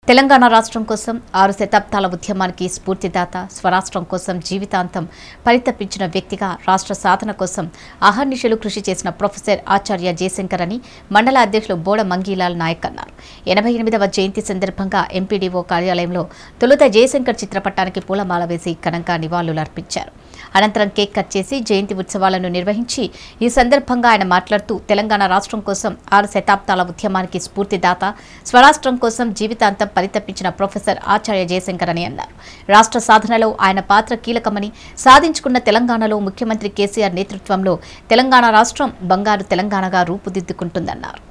తెలంగాణ రాష్ట్రం కోసం ఆరు శతాబ్దాల ఉద్యమానికి స్ఫూర్తిదాత స్వరాష్ట్రం కోసం జీవితాంతం పరితపించిన వ్యక్తిగా రాష్ట్ర సాధన కోసం అహర్నిశలు కృషి చేసిన ప్రొఫెసర్ ఆచార్య జయశంకర్ అని మండల అధ్యక్షులు బోడ మంగీలాల్ నాయక్ అన్నారు ఎనభై ఎనిమిదవ జయంతి సందర్భంగా ఎంపీడీఓ కార్యాలయంలో తొలుత జయశంకర్ చిత్రపటానికి పూలమాల వేసి ఘనంగా నివాళులర్పించారు అనంతరం కేక్ కట్ చేసి జయంతి ఉత్సవాలను నిర్వహించి ఈ సందర్భంగా ఆయన మాట్లాడుతూ తెలంగాణ రాష్ట్రం కోసం ఆరు శతాబ్దాల ఉద్యమానికి స్ఫూర్తిదాత స్వరాష్ట్రం కోసం జీవితాంతం పరితపించిన ప్రొఫెసర్ ఆచార్య జయశంకర్ అని అన్నారు రాష్ట్ర సాధనలో ఆయన పాత్ర కీలకమని సాధించుకున్న తెలంగాణలో ముఖ్యమంత్రి కేసీఆర్ నేతృత్వంలో తెలంగాణ రాష్ట్రం బంగారు తెలంగాణగా రూపుదిద్దుకుంటుందన్నారు